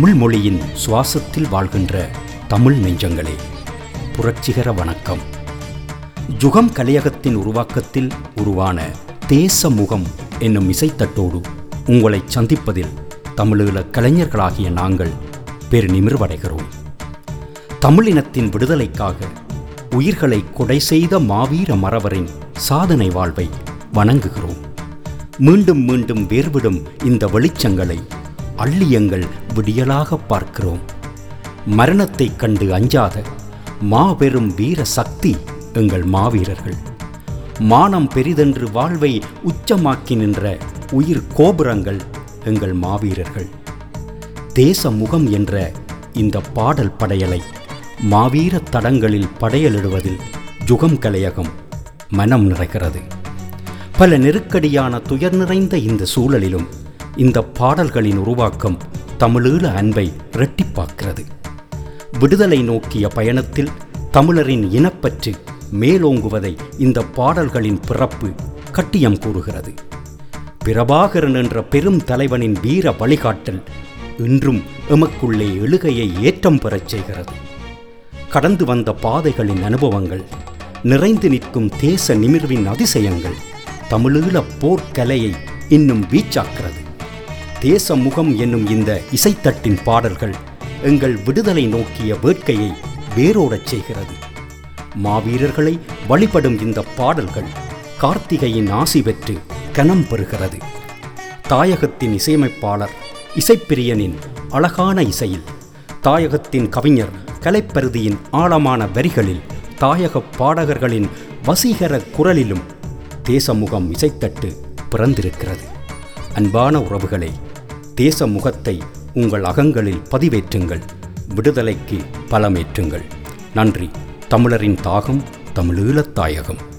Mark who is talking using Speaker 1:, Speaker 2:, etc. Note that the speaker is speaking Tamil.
Speaker 1: தமிழ் மொழியின் சுவாசத்தில் வாழ்கின்ற தமிழ் நெஞ்சங்களே புரட்சிகர வணக்கம் ஜுகம் கலையகத்தின் உருவாக்கத்தில் உருவான தேச முகம் என்னும் இசைத்தட்டோடு உங்களை சந்திப்பதில் தமிழீழ கலைஞர்களாகிய நாங்கள் பெரு நிமிர்வடைகிறோம் தமிழினத்தின் விடுதலைக்காக உயிர்களை கொடை செய்த மாவீர மறவரின் சாதனை வாழ்வை வணங்குகிறோம் மீண்டும் மீண்டும் வேர்விடும் இந்த வெளிச்சங்களை அள்ளியங்கள் விடியலாக பார்க்கிறோம் மரணத்தைக் கண்டு அஞ்சாத மாபெரும் வீர சக்தி எங்கள் மாவீரர்கள் மானம் பெரிதென்று வாழ்வை உச்சமாக்கி நின்ற உயிர் கோபுரங்கள் எங்கள் மாவீரர்கள் தேச முகம் என்ற இந்த பாடல் படையலை மாவீர தடங்களில் படையலிடுவதில் ஜுகம் கலையகம் மனம் நிறைகிறது பல நெருக்கடியான துயர் நிறைந்த இந்த சூழலிலும் இந்த பாடல்களின் உருவாக்கம் தமிழீழ அன்பை இரட்டிப்பாக்கிறது விடுதலை நோக்கிய பயணத்தில் தமிழரின் இனப்பற்று மேலோங்குவதை இந்த பாடல்களின் பிறப்பு கட்டியம் கூறுகிறது பிரபாகரன் என்ற பெரும் தலைவனின் வீர வழிகாட்டல் இன்றும் எமக்குள்ளே எழுகையை ஏற்றம் பெறச் செய்கிறது கடந்து வந்த பாதைகளின் அனுபவங்கள் நிறைந்து நிற்கும் தேச நிமிர்வின் அதிசயங்கள் தமிழீழ போர்க்கலையை இன்னும் வீச்சாக்கிறது தேச முகம் என்னும் இந்த இசைத்தட்டின் பாடல்கள் எங்கள் விடுதலை நோக்கிய வேட்கையை வேரோடச் செய்கிறது மாவீரர்களை வழிபடும் இந்த பாடல்கள் கார்த்திகையின் ஆசி பெற்று கனம் பெறுகிறது தாயகத்தின் இசையமைப்பாளர் இசைப்பிரியனின் அழகான இசையில் தாயகத்தின் கவிஞர் கலைப்பருதியின் ஆழமான வரிகளில் தாயகப் பாடகர்களின் வசீகர குரலிலும் தேசமுகம் இசைத்தட்டு பிறந்திருக்கிறது அன்பான உறவுகளே தேச முகத்தை உங்கள் அகங்களில் பதிவேற்றுங்கள் விடுதலைக்கு பலமேற்றுங்கள் நன்றி தமிழரின் தாகம் தமிழீழத் தாயகம்